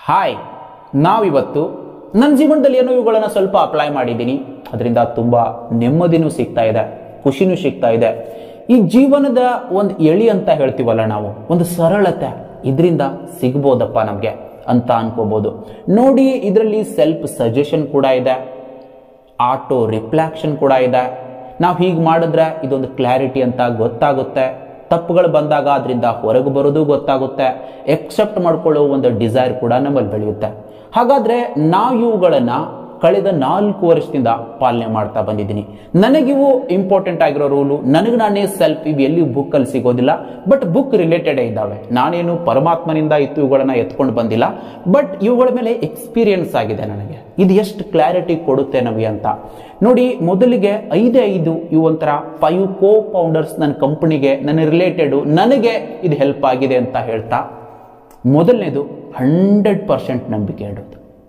hi ನಾವಿವತ್ತು ನನ್ನ ಜೀವನದಲ್ಲಿ ಏನೋ ಇವುಗಳನ್ನು ಸ್ವಲ್ಪ ಅಪ್ಲೈ ಮಾಡಿದ್ದೀನಿ ಅದರಿಂದ ತುಂಬ ನೆಮ್ಮದಿನೂ ಸಿಗ್ತಾ ಇದೆ ಖುಷಿನೂ ಸಿಗ್ತಾ ಇದೆ ಈ ಜೀವನದ ಒಂದು ಎಳಿ ಅಂತ ಹೇಳ್ತೀವಲ್ಲ ನಾವು ಒಂದು ಸರಳತೆ ಇದರಿಂದ ಸಿಗ್ಬೋದಪ್ಪ ನಮಗೆ ಅಂತ ಅನ್ಕೋಬಹುದು ನೋಡಿ ಇದರಲ್ಲಿ ಸೆಲ್ಫ್ ಸಜೆಷನ್ ಕೂಡ ಇದೆ ಆಟೋ ರಿಫ್ಲಾಕ್ಷನ್ ಕೂಡ ಇದೆ ನಾವು ಹೀಗೆ ಮಾಡಿದ್ರೆ ಇದೊಂದು ಕ್ಲಾರಿಟಿ ಅಂತ ಗೊತ್ತಾಗುತ್ತೆ ತಪ್ಪುಗಳು ಬಂದಾಗ ಅದರಿಂದ ಹೊರಗೆ ಬರೋದು ಗೊತ್ತಾಗುತ್ತೆ ಎಕ್ಸೆಪ್ಟ್ ಮಾಡ್ಕೊಳ್ಳೋ ಒಂದು ಡಿಸೈರ್ ಕೂಡ ನಮ್ಮಲ್ಲಿ ಬೆಳೆಯುತ್ತೆ ಹಾಗಾದ್ರೆ ನಾವು ಇವುಗಳನ್ನು ಕಳೆದ ನಾಲ್ಕು ವರ್ಷದಿಂದ ಪಾಲನೆ ಮಾಡ್ತಾ ಬಂದಿದ್ದೀನಿ ನನಗಿವು ಇಂಪಾರ್ಟೆಂಟ್ ಆಗಿರೋ ರೂಲು ನನಗೆ ನಾನೇ ಸೆಲ್ಫ್ ಇವು ಎಲ್ಲಿ ಬುಕ್ಕಲ್ಲಿ ಸಿಗೋದಿಲ್ಲ ಬಟ್ ಬುಕ್ ರಿಲೇಟೆಡ್ ಇದ್ದಾವೆ ನಾನೇನು ಪರಮಾತ್ಮನಿಂದ ಇತ್ತು ಇವುಗಳನ್ನ ಎತ್ಕೊಂಡು ಬಂದಿಲ್ಲ ಬಟ್ ಇವುಗಳ ಮೇಲೆ ಎಕ್ಸ್ಪೀರಿಯನ್ಸ್ ಆಗಿದೆ ನನಗೆ ಇದು ಎಷ್ಟು ಕ್ಲಾರಿಟಿ ಕೊಡುತ್ತೆ ನಮಗೆ ಅಂತ ನೋಡಿ ಮೊದಲಿಗೆ ಐದೇ ಐದು ಇವು ಒಂಥರ ಫೈವ್ ಕೋ ಫೌಂಡರ್ಸ್ ನನ್ನ ಕಂಪನಿಗೆ ನನ್ನ ರಿಲೇಟೆಡು ನನಗೆ ಇದು ಹೆಲ್ಪ್ ಆಗಿದೆ ಅಂತ ಹೇಳ್ತಾ ಮೊದಲನೇದು ಹಂಡ್ರೆಡ್ ಪರ್ಸೆಂಟ್ ನಂಬಿಕೆ ಇಡೋದು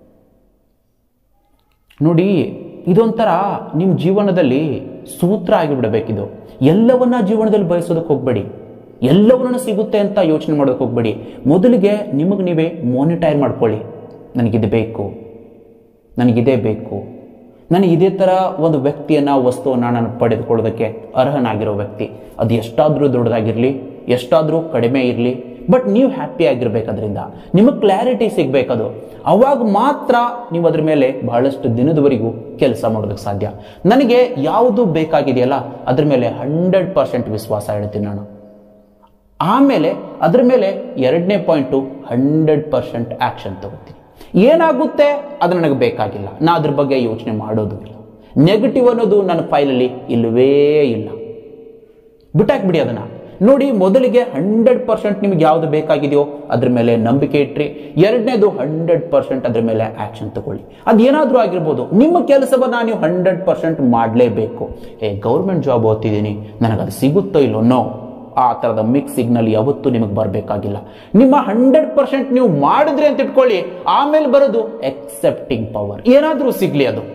ನೋಡಿ ಇದೊಂಥರ ನಿಮ್ಮ ಜೀವನದಲ್ಲಿ ಸೂತ್ರ ಆಗಿಬಿಡಬೇಕಿದು ಎಲ್ಲವನ್ನ ಜೀವನದಲ್ಲಿ ಬಯಸೋದಕ್ಕೆ ಹೋಗ್ಬೇಡಿ ಎಲ್ಲವನ್ನ ಸಿಗುತ್ತೆ ಅಂತ ಯೋಚನೆ ಮಾಡೋದಕ್ಕೆ ಹೋಗ್ಬೇಡಿ ಮೊದಲಿಗೆ ನಿಮಗೆ ನೀವೇ ಮಾನಿಟೈರ್ ಮಾಡ್ಕೊಳ್ಳಿ ನನಗಿದು ಬೇಕು ನನಗಿದೇ ಬೇಕು ನನಗೆ ಇದೇ ಥರ ಒಂದು ವ್ಯಕ್ತಿಯನ್ನು ವಸ್ತುವನ್ನು ನಾನು ಪಡೆದುಕೊಳ್ಳೋದಕ್ಕೆ ಅರ್ಹನಾಗಿರೋ ವ್ಯಕ್ತಿ ಅದು ಎಷ್ಟಾದರೂ ದೊಡ್ಡದಾಗಿರಲಿ ಎಷ್ಟಾದರೂ ಕಡಿಮೆ ಇರಲಿ ಬಟ್ ನೀವು ಹ್ಯಾಪಿ ಆಗಿರ್ಬೇಕು ಅದರಿಂದ ನಿಮಗೆ ಕ್ಲಾರಿಟಿ ಸಿಗಬೇಕದು ಅವಾಗ ಮಾತ್ರ ನೀವು ಅದ್ರ ಮೇಲೆ ಬಹಳಷ್ಟು ದಿನದವರೆಗೂ ಕೆಲಸ ಮಾಡೋದಕ್ಕೆ ಸಾಧ್ಯ ನನಗೆ ಯಾವುದು ಬೇಕಾಗಿದೆಯಲ್ಲ ಅದ್ರ ಮೇಲೆ ಹಂಡ್ರೆಡ್ ಪರ್ಸೆಂಟ್ ವಿಶ್ವಾಸ ಹೇಳ್ತೀನಿ ನಾನು ಆಮೇಲೆ ಅದ್ರ ಮೇಲೆ ಎರಡನೇ ಪಾಯಿಂಟು ಹಂಡ್ರೆಡ್ ಪರ್ಸೆಂಟ್ ಆ್ಯಕ್ಷನ್ ತಗೋತೀನಿ ಏನಾಗುತ್ತೆ ಅದು ನನಗೆ ಬೇಕಾಗಿಲ್ಲ ನಾ ಅದ್ರ ಬಗ್ಗೆ ಯೋಚನೆ ಮಾಡೋದು ಇಲ್ಲ ನೆಗೆಟಿವ್ ಅನ್ನೋದು ನನ್ನ ಫೈಲಲ್ಲಿ ಇಲ್ಲವೇ ಇಲ್ಲ ಬಿಟ್ಟಾಕ್ಬಿಡಿ ಅದನ್ನ ನೋಡಿ ಮೊದಲಿಗೆ ಹಂಡ್ರೆಡ್ ಪರ್ಸೆಂಟ್ ನಿಮ್ಗೆ ಯಾವುದು ಬೇಕಾಗಿದೆಯೋ ಅದ್ರ ಮೇಲೆ ನಂಬಿಕೆ ಇಟ್ರಿ ಎರಡನೇದು ಹಂಡ್ರೆಡ್ ಪರ್ಸೆಂಟ್ ಅದ್ರ ಮೇಲೆ ಆಕ್ಷನ್ ತಗೊಳ್ಳಿ ಅದೇನಾದ್ರೂ ಆಗಿರ್ಬೋದು ನಿಮ್ಮ ಕೆಲಸವನ್ನ ನೀವು ಹಂಡ್ರೆಡ್ ಪರ್ಸೆಂಟ್ ಮಾಡಲೇಬೇಕು ಏ ಗೌರ್ಮೆಂಟ್ ಜಾಬ್ ಓದ್ತಿದ್ದೀನಿ ನನಗೆ ಅದು ಸಿಗುತ್ತೋ ಇಲ್ಲೋ ನೋ ಆ ಥರದ ಮಿಕ್ಸ್ ಸಿಗ್ನಲ್ ಯಾವತ್ತೂ ನಿಮಗೆ ಬರಬೇಕಾಗಿಲ್ಲ ನಿಮ್ಮ ಹಂಡ್ರೆಡ್ ಪರ್ಸೆಂಟ್ ನೀವು ಮಾಡಿದ್ರಿ ಅಂತ ಇಟ್ಕೊಳ್ಳಿ ಆಮೇಲೆ ಬರೋದು ಎಕ್ಸೆಪ್ಟಿಂಗ್ ಪವರ್ ಏನಾದರೂ ಸಿಗ್ಲಿ ಅದು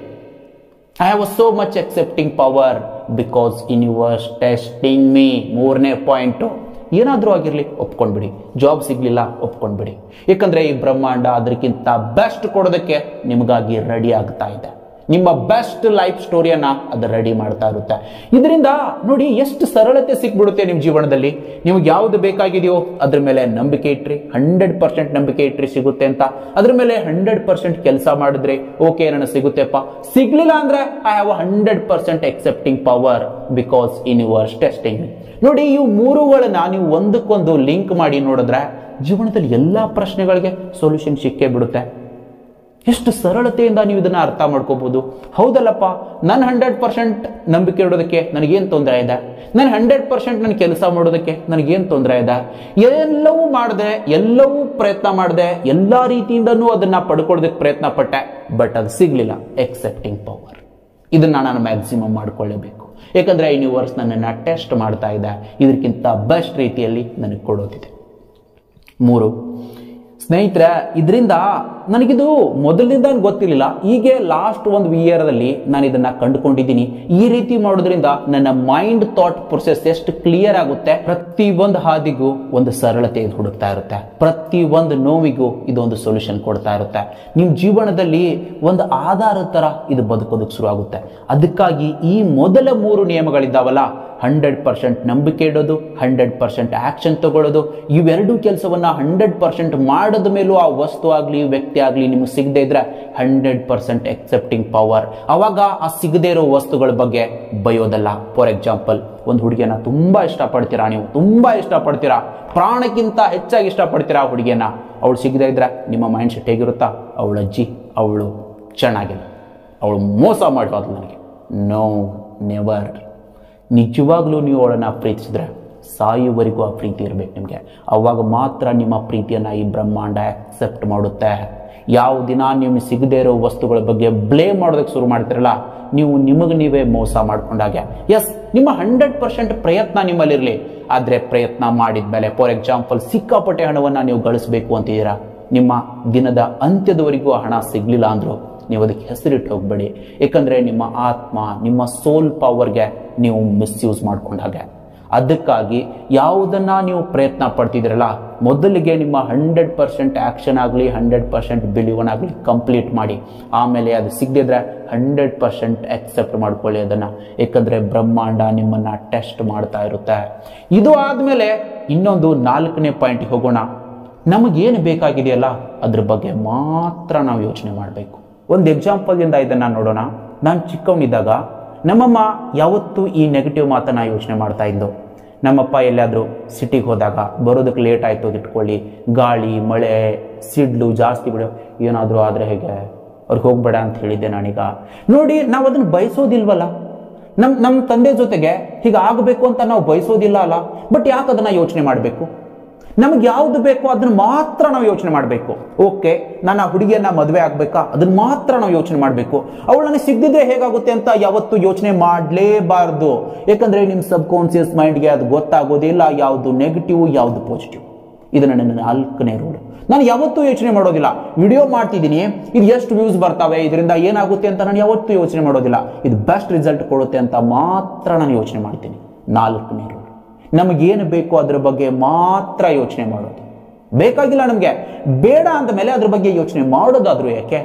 I have so much excepting power because universe testing me ಮೂರನೇ ಪಾಯಿಂಟು ಏನಾದರೂ ಆಗಿರಲಿ ಒಪ್ಕೊಂಡ್ಬಿಡಿ ಜಾಬ್ ಸಿಗ್ಲಿಲ್ಲ ಒಪ್ಕೊಂಡ್ಬಿಡಿ ಯಾಕಂದ್ರೆ ಈ ಬ್ರಹ್ಮಾಂಡ ಅದಕ್ಕಿಂತ ಬೆಸ್ಟ್ ಕೊಡೋದಕ್ಕೆ ನಿಮಗಾಗಿ ರೆಡಿ ಆಗ್ತಾ ಇದೆ ನಿಮ್ಮ ಬೆಸ್ಟ್ ಲೈಫ್ ಸ್ಟೋರಿಯನ್ನ ಅದು ರೆಡಿ ಮಾಡ್ತಾ ಇರುತ್ತೆ ಇದರಿಂದ ನೋಡಿ ಎಷ್ಟು ಸರಳತೆ ಸಿಕ್ಬಿಡುತ್ತೆ ನಿಮ್ಮ ಜೀವನದಲ್ಲಿ ನಿಮ್ಗೆ ಯಾವುದು ಬೇಕಾಗಿದೆಯೋ ಅದ್ರ ಮೇಲೆ ನಂಬಿಕೆ ಇಟ್ರಿ ಹಂಡ್ರೆಡ್ ಪರ್ಸೆಂಟ್ ನಂಬಿಕೆ ಇಟ್ರಿ ಸಿಗುತ್ತೆ ಅಂತ ಅದ್ರ ಮೇಲೆ ಹಂಡ್ರೆಡ್ ಪರ್ಸೆಂಟ್ ಕೆಲಸ ಮಾಡಿದ್ರೆ ಓಕೆ ನನಗೆ ಸಿಗುತ್ತೆಪ್ಪ ಸಿಗ್ಲಿಲ್ಲ ಅಂದ್ರೆ I have hundred percent excepting power because universe testing ನೋಡಿ ಇವು ಮೂರುಗಳನ್ನ ನೀವು ಒಂದಕ್ಕೊಂದು ಲಿಂಕ್ ಮಾಡಿ ನೋಡಿದ್ರೆ ಜೀವನದಲ್ಲಿ ಎಲ್ಲಾ ಪ್ರಶ್ನೆಗಳಿಗೆ ಸೊಲ್ಯೂಷನ್ ಸಿಕ್ಕೇ ಬಿಡುತ್ತೆ ಎಷ್ಟು ಸರಳತೆಯಿಂದ ನೀವು ಇದನ್ನ ಅರ್ಥ ಮಾಡ್ಕೋಬಹುದು ಹೌದಲ್ಲಪ್ಪ ನನ್ನ ಹಂಡ್ರೆಡ್ ಪರ್ಸೆಂಟ್ ನಂಬಿಕೆ ಇಡೋದಕ್ಕೆ ನನಗೇನು ತೊಂದರೆ ಇದೆ ನನ್ನ ಹಂಡ್ರೆಡ್ ಪರ್ಸೆಂಟ್ ನನ್ನ ಕೆಲಸ ಮಾಡೋದಕ್ಕೆ ನನಗೇನು ತೊಂದರೆ ಇದೆ ಎಲ್ಲವೂ ಮಾಡಿದೆ ಎಲ್ಲವೂ ಪ್ರಯತ್ನ ಮಾಡಿದೆ ಎಲ್ಲ ರೀತಿಯಿಂದನೂ ಅದನ್ನ ಪಡ್ಕೊಳ್ಳೋದಕ್ಕೆ ಪ್ರಯತ್ನ ಪಟ್ಟೆ ಬಟ್ ಅದು ಸಿಗ್ಲಿಲ್ಲ ಎಕ್ಸೆಪ್ಟಿಂಗ್ ಪವರ್ ಇದನ್ನ ನಾನು ಮ್ಯಾಕ್ಸಿಮಮ್ ಮಾಡ್ಕೊಳ್ಳೇಬೇಕು ಯಾಕಂದ್ರೆ ಯೂನಿವರ್ಸ್ ನನ್ನನ್ನು ಟೆಸ್ಟ್ ಮಾಡ್ತಾ ಇದೆ ಇದಕ್ಕಿಂತ ಬೆಸ್ಟ್ ರೀತಿಯಲ್ಲಿ ನನಗೆ ಕೊಡೋದಿದೆ ಮೂರು ಸ್ನೇಹಿತರೆ ಇದರಿಂದ ನನಗಿದು ಮೊದಲಿನಿಂದ ಗೊತ್ತಿರಲಿಲ್ಲ ಹೀಗೆ ಲಾಸ್ಟ್ ಒಂದು ಇಯರ್ದಲ್ಲಿ ನಾನು ಇದನ್ನ ಕಂಡುಕೊಂಡಿದ್ದೀನಿ ಈ ರೀತಿ ಮಾಡೋದ್ರಿಂದ ನನ್ನ ಮೈಂಡ್ ಥಾಟ್ ಪ್ರೊಸೆಸ್ ಎಷ್ಟು ಕ್ಲಿಯರ್ ಆಗುತ್ತೆ ಪ್ರತಿ ಒಂದು ಹಾದಿಗೂ ಒಂದು ಸರಳತೆ ಇದು ಹುಡುಕ್ತಾ ಇರುತ್ತೆ ಪ್ರತಿ ಒಂದು ನೋವಿಗೂ ಇದೊಂದು ಸೊಲ್ಯೂಷನ್ ಕೊಡ್ತಾ ಇರುತ್ತೆ ನಿಮ್ಮ ಜೀವನದಲ್ಲಿ ಒಂದು ಆಧಾರದ ತರ ಇದು ಬದುಕೋದಕ್ಕೆ ಶುರು ಆಗುತ್ತೆ ಅದಕ್ಕಾಗಿ ಈ ಮೊದಲ ಮೂರು ನಿಯಮಗಳಿದ್ದಾವಲ್ಲ ಹಂಡ್ರೆಡ್ ಪರ್ಸೆಂಟ್ ನಂಬಿಕೆ ಇಡೋದು ಹಂಡ್ರೆಡ್ ಪರ್ಸೆಂಟ್ ಆಕ್ಷನ್ ತಗೊಳ್ಳೋದು ಇವೆರಡೂ ಕೆಲಸವನ್ನ ಹಂಡ್ರೆಡ್ ಪರ್ಸೆಂಟ್ ಮಾಡದ ಮೇಲೂ ಆ ವಸ್ತು ಆಗಲಿ ವ್ಯಕ್ತಿ ಆಗಲಿ ನಿಮಗೆ ಸಿಗದೆ ಇದ್ರೆ ಹಂಡ್ರೆಡ್ ಪರ್ಸೆಂಟ್ ಎಕ್ಸೆಪ್ಟಿಂಗ್ ಪವರ್ ಅವಾಗ ಆ ಸಿಗದೇ ಇರೋ ವಸ್ತುಗಳ ಬಗ್ಗೆ ಬಯೋದಲ್ಲ ಫಾರ್ ಎಕ್ಸಾಂಪಲ್ ಒಂದು ಹುಡುಗಿಯನ್ನ ತುಂಬಾ ಇಷ್ಟಪಡ್ತೀರಾ ನೀವು ತುಂಬಾ ಇಷ್ಟಪಡ್ತೀರಾ ಪ್ರಾಣಕ್ಕಿಂತ ಹೆಚ್ಚಾಗಿ ಇಷ್ಟಪಡ್ತೀರಾ ಆ ಹುಡುಗಿಯನ್ನ ಅವಳು ಸಿಗದೆ ಇದ್ರೆ ನಿಮ್ಮ ಮೈಂಡ್ ಸೆಟ್ ಹೇಗಿರುತ್ತಾ ಅವಳ ಅಜ್ಜಿ ಅವಳು ಚೆನ್ನಾಗಿಲ್ಲ ಅವಳು ಮೋಸ ಮಾಡಿರೋದು ನನಗೆ ನೋ ನೆವರ್ ನಿಜವಾಗ್ಲೂ ನೀವು ಅವಳನ್ನು ಪ್ರೀತಿಸಿದ್ರೆ ಸಾಯುವವರೆಗೂ ಆ ಪ್ರೀತಿ ಇರಬೇಕು ನಿಮಗೆ ಅವಾಗ ಮಾತ್ರ ನಿಮ್ಮ ಪ್ರೀತಿಯನ್ನು ಈ ಬ್ರಹ್ಮಾಂಡ ಆಕ್ಸೆಪ್ಟ್ ಮಾಡುತ್ತೆ ಯಾವ ದಿನ ನೀವು ಸಿಗದೇ ಇರೋ ವಸ್ತುಗಳ ಬಗ್ಗೆ ಬ್ಲೇಮ್ ಮಾಡೋದಕ್ಕೆ ಶುರು ಮಾಡ್ತಿರಲ್ಲ ನೀವು ನಿಮಗೆ ನೀವೇ ಮೋಸ ಮಾಡ್ಕೊಂಡಾಗೆ ಎಸ್ ನಿಮ್ಮ ಹಂಡ್ರೆಡ್ ಪರ್ಸೆಂಟ್ ಪ್ರಯತ್ನ ನಿಮ್ಮಲ್ಲಿರಲಿ ಆದರೆ ಪ್ರಯತ್ನ ಮಾಡಿದ ಮೇಲೆ ಫಾರ್ ಎಕ್ಸಾಂಪಲ್ ಸಿಕ್ಕಾಪಟ್ಟೆ ಹಣವನ್ನು ನೀವು ಗಳಿಸಬೇಕು ಅಂತಿದ್ದೀರಾ ನಿಮ್ಮ ದಿನದ ಅಂತ್ಯದವರೆಗೂ ಆ ಹಣ ಸಿಗಲಿಲ್ಲ ಅಂದ್ರು ನೀವು ಅದಕ್ಕೆ ಹೆಸರಿಟ್ಟು ಹೋಗಬೇಡಿ ಯಾಕಂದ್ರೆ ನಿಮ್ಮ ಆತ್ಮ ನಿಮ್ಮ ಸೋಲ್ ಪವರ್ಗೆ ನೀವು ಮಿಸ್ಯೂಸ್ ಮಾಡ್ಕೊಂಡಾಗ ಅದಕ್ಕಾಗಿ ಯಾವುದನ್ನ ನೀವು ಪ್ರಯತ್ನ ಪಡ್ತಿದ್ದೀರಲ್ಲ ಮೊದಲಿಗೆ ನಿಮ್ಮ ಹಂಡ್ರೆಡ್ ಪರ್ಸೆಂಟ್ ಆ್ಯಕ್ಷನ್ ಆಗಲಿ ಹಂಡ್ರೆಡ್ ಪರ್ಸೆಂಟ್ ಬಿಲೀವನ್ ಆಗಲಿ ಕಂಪ್ಲೀಟ್ ಮಾಡಿ ಆಮೇಲೆ ಅದು ಸಿಗದಿದ್ರೆ ಹಂಡ್ರೆಡ್ ಪರ್ಸೆಂಟ್ ಅಕ್ಸೆಪ್ಟ್ ಮಾಡ್ಕೊಳ್ಳಿ ಅದನ್ನು ಏಕೆಂದರೆ ಬ್ರಹ್ಮಾಂಡ ನಿಮ್ಮನ್ನು ಟೆಸ್ಟ್ ಮಾಡ್ತಾ ಇರುತ್ತೆ ಇದು ಆದಮೇಲೆ ಇನ್ನೊಂದು ನಾಲ್ಕನೇ ಪಾಯಿಂಟ್ಗೆ ಹೋಗೋಣ ನಮಗೇನು ಬೇಕಾಗಿದೆಯಲ್ಲ ಅದ್ರ ಬಗ್ಗೆ ಮಾತ್ರ ನಾವು ಯೋಚನೆ ಮಾಡಬೇಕು ಒಂದು ಎಕ್ಸಾಂಪಲ್ದಿಂದ ಇದನ್ನು ನೋಡೋಣ ನಾನು ಚಿಕ್ಕವನಿದ್ದಾಗ ನಮ್ಮಮ್ಮ ಯಾವತ್ತೂ ಈ ನೆಗೆಟಿವ್ ಮಾತನ್ನ ಯೋಚನೆ ಮಾಡ್ತಾ ಇದ್ದು ನಮ್ಮಪ್ಪ ಎಲ್ಲಾದರೂ ಸಿಟಿಗೆ ಹೋದಾಗ ಬರೋದಕ್ಕೆ ಲೇಟ್ ಆಯಿತು ಅಂತ ಇಟ್ಕೊಳ್ಳಿ ಗಾಳಿ ಮಳೆ ಸಿಡ್ಲು ಜಾಸ್ತಿ ಬಿಡು ಏನಾದರೂ ಆದರೆ ಹೇಗೆ ಅವ್ರಿಗೆ ಹೋಗ್ಬೇಡ ಅಂತ ಹೇಳಿದ್ದೆ ನಾನೀಗ ನೋಡಿ ನಾವು ಅದನ್ನು ಬಯಸೋದಿಲ್ವಲ್ಲ ನಮ್ಮ ನಮ್ಮ ತಂದೆ ಜೊತೆಗೆ ಹೀಗೆ ಆಗಬೇಕು ಅಂತ ನಾವು ಬಯಸೋದಿಲ್ಲ ಅಲ್ಲ ಬಟ್ ಯಾಕೆ ಅದನ್ನು ಯೋಚನೆ ಮಾಡಬೇಕು ನಮ್ಗೆ ಯಾವ್ದು ಬೇಕೋ ಅದನ್ನ ಮಾತ್ರ ನಾವು ಯೋಚನೆ ಮಾಡಬೇಕು ಓಕೆ ನಾನು ಆ ಹುಡುಗಿಯನ್ನ ಮದುವೆ ಆಗ್ಬೇಕಾ ಅದನ್ನ ಮಾತ್ರ ನಾವು ಯೋಚನೆ ಮಾಡಬೇಕು ಅವಳು ನನಗೆ ಸಿಗದಿದ್ರೆ ಹೇಗಾಗುತ್ತೆ ಅಂತ ಯಾವತ್ತು ಯೋಚನೆ ಮಾಡಲೇಬಾರ್ದು ಯಾಕಂದ್ರೆ ನಿಮ್ಮ ಸಬ್ ಕಾನ್ಸಿಯಸ್ ಮೈಂಡ್ಗೆ ಅದು ಗೊತ್ತಾಗೋದಿಲ್ಲ ಯಾವುದು ನೆಗೆಟಿವ್ ಯಾವುದು ಪಾಸಿಟಿವ್ ಇದು ನನ್ನ ನಾಲ್ಕನೇ ರೂಲ್ ನಾನು ಯಾವತ್ತೂ ಯೋಚನೆ ಮಾಡೋದಿಲ್ಲ ವಿಡಿಯೋ ಮಾಡ್ತಿದ್ದೀನಿ ಇದು ಎಷ್ಟು ವ್ಯೂಸ್ ಬರ್ತವೆ ಇದರಿಂದ ಏನಾಗುತ್ತೆ ಅಂತ ನಾನು ಯಾವತ್ತೂ ಯೋಚನೆ ಮಾಡೋದಿಲ್ಲ ಇದು ಬೆಸ್ಟ್ ರಿಸಲ್ಟ್ ಕೊಡುತ್ತೆ ಅಂತ ಮಾತ್ರ ನಾನು ಯೋಚನೆ ಮಾಡ್ತೀನಿ ನಾಲ್ಕನೇ ರೂಲ್ ನಮಗೇನು ಬೇಕೋ ಅದ್ರ ಬಗ್ಗೆ ಮಾತ್ರ ಯೋಚನೆ ಮಾಡೋದು ಬೇಕಾಗಿಲ್ಲ ನಮಗೆ ಬೇಡ ಅಂದ ಮೇಲೆ ಅದ್ರ ಬಗ್ಗೆ ಯೋಚನೆ ಮಾಡೋದಾದ್ರೂ ಯಾಕೆ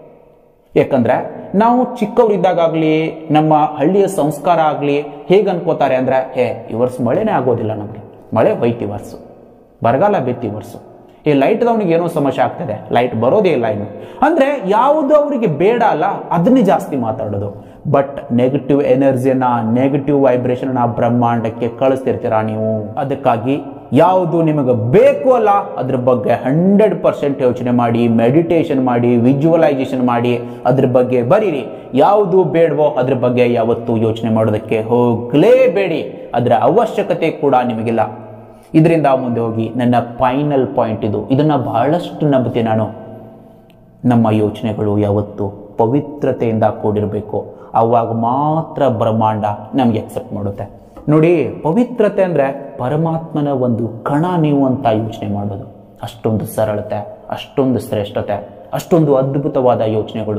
ಯಾಕಂದ್ರೆ ನಾವು ಚಿಕ್ಕವರಿದ್ದಾಗಲಿ ನಮ್ಮ ಹಳ್ಳಿಯ ಸಂಸ್ಕಾರ ಆಗಲಿ ಹೇಗೆ ಅನ್ಕೋತಾರೆ ಅಂದ್ರೆ ಹೇ ಈ ವರ್ಷ ಮಳೆನೇ ಆಗೋದಿಲ್ಲ ನಮಗೆ ಮಳೆ ಹೋಯ್ತು ಈ ವರ್ಷ ಬರಗಾಲ ಬಿತ್ತು ಈ ವರ್ಷ ಈ ಲೈಟ್ದವನಿಗೆ ಏನೋ ಸಮಸ್ಯೆ ಆಗ್ತದೆ ಲೈಟ್ ಬರೋದೇ ಇಲ್ಲ ಇನ್ನು ಅಂದ್ರೆ ಯಾವುದು ಅವರಿಗೆ ಬೇಡ ಅಲ್ಲ ಅದನ್ನೇ ಜಾಸ್ತಿ ಮಾತಾಡೋದು ಬಟ್ ನೆಗೆಟಿವ್ ಎನರ್ಜಿಯನ್ನ ನೆಗೆಟಿವ್ ವೈಬ್ರೇಷನ್ ಬ್ರಹ್ಮಾಂಡಕ್ಕೆ ಕಳಿಸ್ತಿರ್ತೀರಾ ನೀವು ಅದಕ್ಕಾಗಿ ಯಾವುದು ನಿಮಗೆ ಬೇಕು ಅಲ್ಲ ಅದ್ರ ಬಗ್ಗೆ ಹಂಡ್ರೆಡ್ ಪರ್ಸೆಂಟ್ ಯೋಚನೆ ಮಾಡಿ ಮೆಡಿಟೇಷನ್ ಮಾಡಿ ವಿಜುವಲೈಸೇಷನ್ ಮಾಡಿ ಅದ್ರ ಬಗ್ಗೆ ಬರೀರಿ ಯಾವುದು ಬೇಡವೋ ಅದ್ರ ಬಗ್ಗೆ ಯಾವತ್ತೂ ಯೋಚನೆ ಮಾಡೋದಕ್ಕೆ ಹೋಗಲೇಬೇಡಿ ಅದರ ಅವಶ್ಯಕತೆ ಕೂಡ ನಿಮಗಿಲ್ಲ ಇದರಿಂದ ಮುಂದೆ ಹೋಗಿ ನನ್ನ ಫೈನಲ್ ಪಾಯಿಂಟ್ ಇದು ಇದನ್ನ ಬಹಳಷ್ಟು ನಂಬುತ್ತೀನಿ ನಾನು ನಮ್ಮ ಯೋಚನೆಗಳು ಯಾವತ್ತು ಪವಿತ್ರತೆಯಿಂದ ಕೂಡಿರಬೇಕು ಅವಾಗ ಮಾತ್ರ ಬ್ರಹ್ಮಾಂಡ ನಮಗೆ ಅಕ್ಸೆಪ್ಟ್ ಮಾಡುತ್ತೆ ನೋಡಿ ಪವಿತ್ರತೆ ಅಂದರೆ ಪರಮಾತ್ಮನ ಒಂದು ಕಣ ನೀವು ಅಂತ ಯೋಚನೆ ಮಾಡೋದು ಅಷ್ಟೊಂದು ಸರಳತೆ ಅಷ್ಟೊಂದು ಶ್ರೇಷ್ಠತೆ ಅಷ್ಟೊಂದು ಅದ್ಭುತವಾದ ಯೋಚನೆಗಳು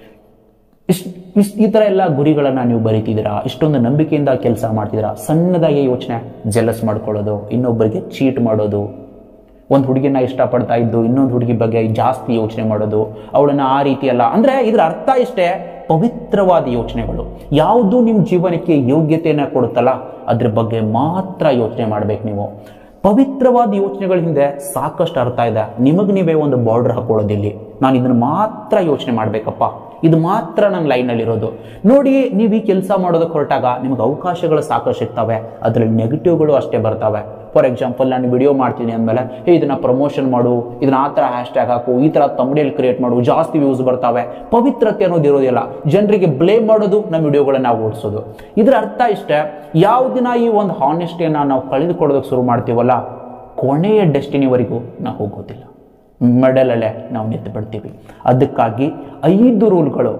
ಇಷ್ಟು ಇಷ್ಟು ಈ ಥರ ಎಲ್ಲ ಗುರಿಗಳನ್ನು ನೀವು ಬರೀತಿದ್ದೀರಾ ಇಷ್ಟೊಂದು ನಂಬಿಕೆಯಿಂದ ಕೆಲಸ ಮಾಡ್ತಿದ್ದೀರಾ ಸಣ್ಣದಾಗಿ ಯೋಚನೆ ಜಲಸ್ ಮಾಡ್ಕೊಳ್ಳೋದು ಇನ್ನೊಬ್ಬರಿಗೆ ಚೀಟ್ ಮಾಡೋದು ಒಂದು ಹುಡುಗಿನ ಇಷ್ಟಪಡ್ತಾ ಇದ್ದು ಇನ್ನೊಂದು ಹುಡುಗಿ ಬಗ್ಗೆ ಜಾಸ್ತಿ ಯೋಚನೆ ಮಾಡೋದು ಅವಳನ್ನ ಆ ರೀತಿ ಅಲ್ಲ ಅಂದರೆ ಇದರ ಅರ್ಥ ಇಷ್ಟೇ ಪವಿತ್ರವಾದ ಯೋಚನೆಗಳು ಯಾವುದು ನಿಮ್ಮ ಜೀವನಕ್ಕೆ ಯೋಗ್ಯತೆಯನ್ನು ಕೊಡುತ್ತಲ್ಲ ಅದ್ರ ಬಗ್ಗೆ ಮಾತ್ರ ಯೋಚನೆ ಮಾಡ್ಬೇಕು ನೀವು ಪವಿತ್ರವಾದ ಯೋಚನೆಗಳ ಹಿಂದೆ ಸಾಕಷ್ಟು ಅರ್ಥ ಇದೆ ನಿಮಗೆ ನೀವೇ ಒಂದು ಬಾರ್ಡರ್ ಹಾಕೊಳ್ಳೋದಿಲ್ಲಿ ನಾನು ಇದನ್ನು ಮಾತ್ರ ಯೋಚನೆ ಮಾಡಬೇಕಪ್ಪ ಇದು ಮಾತ್ರ ನನ್ನ ಲೈನಲ್ಲಿರೋದು ನೋಡಿ ನೀವು ಈ ಕೆಲಸ ಮಾಡೋದಕ್ಕೆ ಹೊರಟಾಗ ನಿಮಗೆ ಅವಕಾಶಗಳು ಸಾಕಷ್ಟು ಸಿಗ್ತವೆ ಅದರಲ್ಲಿ ನೆಗೆಟಿವ್ಗಳು ಅಷ್ಟೇ ಬರ್ತವೆ ಫಾರ್ ಎಕ್ಸಾಂಪಲ್ ನಾನು ವಿಡಿಯೋ ಮಾಡ್ತೀನಿ ಅಂದಮೇಲೆ ಹೇ ಇದನ್ನ ಪ್ರಮೋಷನ್ ಮಾಡು ಇದನ್ನ ಆ ಥರ ಹ್ಯಾಶ್ ಟ್ಯಾಗ್ ಹಾಕು ಈ ಥರ ತಮಿಳಿಯಲ್ಲಿ ಕ್ರಿಯೇಟ್ ಮಾಡು ಜಾಸ್ತಿ ವ್ಯೂಸ್ ಬರ್ತವೆ ಪವಿತ್ರತೆ ಅನ್ನೋದು ಇರೋದಿಲ್ಲ ಜನರಿಗೆ ಬ್ಲೇಮ್ ಮಾಡೋದು ನಮ್ಮ ವಿಡಿಯೋಗಳನ್ನ ನಾವು ಓಡಿಸೋದು ಇದರ ಅರ್ಥ ಇಷ್ಟೇ ಯಾವ ದಿನ ಈ ಒಂದು ಹಾನೆಸ್ಟಿಯನ್ನು ನಾವು ಕಳೆದುಕೊಳ್ಳೋದಕ್ಕೆ ಶುರು ಮಾಡ್ತೀವಲ್ಲ ಕೊನೆಯ ಡೆಸ್ಟಿನಿವರೆಗೂ ನಾವು ಹೋಗೋದಿಲ್ಲ ಮೆಡಲಲ್ಲೇ ನಾವು ನಿಂತು ಬಿಡ್ತೀವಿ ಅದಕ್ಕಾಗಿ ಐದು ರೂಲ್ಗಳು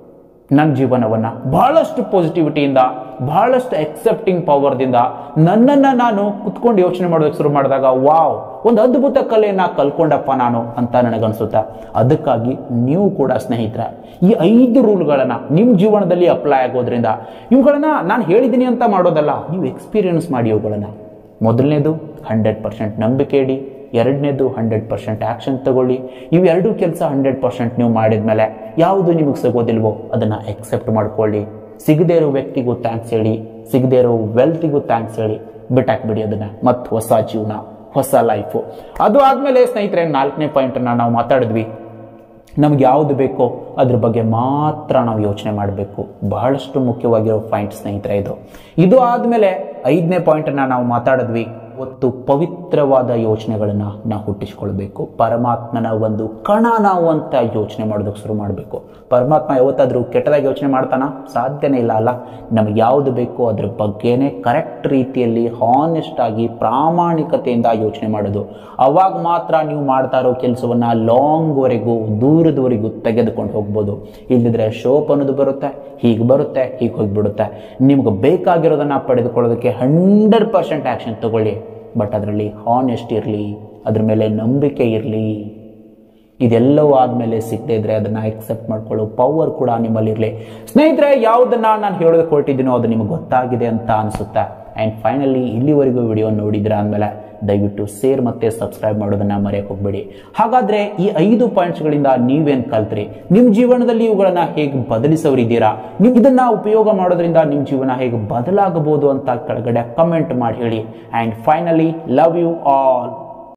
ನನ್ನ ಜೀವನವನ್ನು ಬಹಳಷ್ಟು ಪಾಸಿಟಿವಿಟಿಯಿಂದ ಬಹಳಷ್ಟು ಎಕ್ಸೆಪ್ಟಿಂಗ್ ಪವರ್ದಿಂದ ನನ್ನನ್ನು ನಾನು ಕುತ್ಕೊಂಡು ಯೋಚನೆ ಮಾಡೋದಕ್ಕೆ ಶುರು ಮಾಡಿದಾಗ ವಾವ್ ಒಂದು ಅದ್ಭುತ ಕಲೆಯನ್ನು ಕಲ್ಕೊಂಡಪ್ಪ ನಾನು ಅಂತ ನನಗನ್ಸುತ್ತೆ ಅದಕ್ಕಾಗಿ ನೀವು ಕೂಡ ಸ್ನೇಹಿತರ ಈ ಐದು ರೂಲ್ಗಳನ್ನು ನಿಮ್ಮ ಜೀವನದಲ್ಲಿ ಅಪ್ಲೈ ಆಗೋದ್ರಿಂದ ಇವುಗಳನ್ನ ನಾನು ಹೇಳಿದ್ದೀನಿ ಅಂತ ಮಾಡೋದಲ್ಲ ನೀವು ಎಕ್ಸ್ಪೀರಿಯನ್ಸ್ ಮಾಡಿ ಇವುಗಳನ್ನು ಮೊದಲನೇದು ಹಂಡ್ರೆಡ್ ಪರ್ಸೆಂಟ್ ನಂಬಿಕೆ ಇಡಿ ಎರಡನೇದು ಹಂಡ್ರೆಡ್ ಪರ್ಸೆಂಟ್ ಆ್ಯಕ್ಷನ್ ತಗೊಳ್ಳಿ ಇವೆರಡೂ ಕೆಲಸ ಹಂಡ್ರೆಡ್ ಪರ್ಸೆಂಟ್ ನೀವು ಮಾಡಿದ್ಮೇಲೆ ಯಾವುದು ನಿಮಗೆ ಸಿಗೋದಿಲ್ವೋ ಅದನ್ನು ಎಕ್ಸೆಪ್ಟ್ ಮಾಡ್ಕೊಳ್ಳಿ ಸಿಗದೇ ಇರೋ ವ್ಯಕ್ತಿಗೂ ಥ್ಯಾಂಕ್ಸ್ ಹೇಳಿ ಸಿಗದೇ ಇರೋ ವೆಲ್ತಿಗೂ ಥ್ಯಾಂಕ್ಸ್ ಹೇಳಿ ಬಿಟ್ಟಾಕ್ಬಿಡಿ ಅದನ್ನು ಮತ್ತು ಹೊಸ ಜೀವನ ಹೊಸ ಲೈಫು ಅದು ಆದಮೇಲೆ ಸ್ನೇಹಿತರೆ ನಾಲ್ಕನೇ ಪಾಯಿಂಟನ್ನು ನಾವು ಮಾತಾಡಿದ್ವಿ ನಮ್ಗೆ ಯಾವುದು ಬೇಕೋ ಅದ್ರ ಬಗ್ಗೆ ಮಾತ್ರ ನಾವು ಯೋಚನೆ ಮಾಡಬೇಕು ಬಹಳಷ್ಟು ಮುಖ್ಯವಾಗಿರೋ ಪಾಯಿಂಟ್ ಸ್ನೇಹಿತರೆ ಇದು ಇದು ಆದಮೇಲೆ ಐದನೇ ಪಾಯಿಂಟನ್ನು ನಾವು ಮಾತಾಡಿದ್ವಿ ಒತ್ತು ಪವಿತ್ರವಾದ ಯೋಚನೆಗಳನ್ನು ನಾವು ಹುಟ್ಟಿಸ್ಕೊಳ್ಬೇಕು ಪರಮಾತ್ಮನ ಒಂದು ಕಣ ನಾವು ಅಂತ ಯೋಚನೆ ಮಾಡೋದಕ್ಕೆ ಶುರು ಮಾಡಬೇಕು ಪರಮಾತ್ಮ ಯಾವತ್ತಾದರೂ ಕೆಟ್ಟದಾಗಿ ಯೋಚನೆ ಮಾಡ್ತಾನ ಸಾಧ್ಯನೇ ಇಲ್ಲ ಅಲ್ಲ ನಮಗೆ ಯಾವುದು ಬೇಕೋ ಅದ್ರ ಬಗ್ಗೆನೇ ಕರೆಕ್ಟ್ ರೀತಿಯಲ್ಲಿ ಹಾನೆಸ್ಟ್ ಆಗಿ ಪ್ರಾಮಾಣಿಕತೆಯಿಂದ ಯೋಚನೆ ಮಾಡೋದು ಅವಾಗ ಮಾತ್ರ ನೀವು ಮಾಡ್ತಾ ಇರೋ ಕೆಲಸವನ್ನು ಲಾಂಗ್ವರೆಗೂ ದೂರದವರೆಗೂ ತೆಗೆದುಕೊಂಡು ಹೋಗ್ಬೋದು ಇಲ್ಲದಿದ್ರೆ ಶೋಪ್ ಅನ್ನೋದು ಬರುತ್ತೆ ಹೀಗೆ ಬರುತ್ತೆ ಹೀಗೆ ಹೋಗಿಬಿಡುತ್ತೆ ನಿಮ್ಗೆ ಬೇಕಾಗಿರೋದನ್ನು ಪಡೆದುಕೊಳ್ಳೋದಕ್ಕೆ ಹಂಡ್ರೆಡ್ ಪರ್ಸೆಂಟ್ ಆ್ಯಕ್ಷನ್ ತಗೊಳ್ಳಿ ಬಟ್ ಅದರಲ್ಲಿ ಹಾನೆಸ್ಟ್ ಇರಲಿ ಅದ್ರ ಮೇಲೆ ನಂಬಿಕೆ ಇರಲಿ ಇದೆಲ್ಲವೂ ಆದಮೇಲೆ ಸಿಗದೇ ಇದ್ರೆ ಅದನ್ನು ಎಕ್ಸೆಪ್ಟ್ ಮಾಡ್ಕೊಳ್ಳೋ ಪವರ್ ಕೂಡ ನಿಮ್ಮಲ್ಲಿರಲಿ ಸ್ನೇಹಿತರೆ ಯಾವುದನ್ನ ನಾನು ಹೇಳೋದಕ್ಕೆ ಹೊರಟಿದ್ದೀನೋ ಅದು ನಿಮಗೆ ಗೊತ್ತಾಗಿದೆ ಅಂತ ಅನಿಸುತ್ತೆ ಆ್ಯಂಡ್ ಫೈನಲಿ ಇಲ್ಲಿವರೆಗೂ ವಿಡಿಯೋ ನೋಡಿದ್ರೆ ಅಂದಮೇಲೆ ದಯವಿಟ್ಟು ಶೇರ್ ಮತ್ತೆ ಸಬ್ಸ್ಕ್ರೈಬ್ ಮಾಡೋದನ್ನ ಮರೆಯಕ್ಕೆ ಹೋಗ್ಬೇಡಿ ಹಾಗಾದ್ರೆ ಈ ಐದು ಪಾಯಿಂಟ್ಸ್ಗಳಿಂದ ನೀವೇನ್ ಕಲ್ತ್ರಿ ನಿಮ್ಮ ಜೀವನದಲ್ಲಿ ಇವುಗಳನ್ನ ಹೇಗೆ ಬದಲಿಸೋರಿದ್ದೀರಾ ನೀವು ಇದನ್ನ ಉಪಯೋಗ ಮಾಡೋದ್ರಿಂದ ನಿಮ್ಮ ಜೀವನ ಹೇಗೆ ಬದಲಾಗಬಹುದು ಅಂತ ಕೆಳಗಡೆ ಕಮೆಂಟ್ ಮಾಡಿ ಹೇಳಿ and finally love you all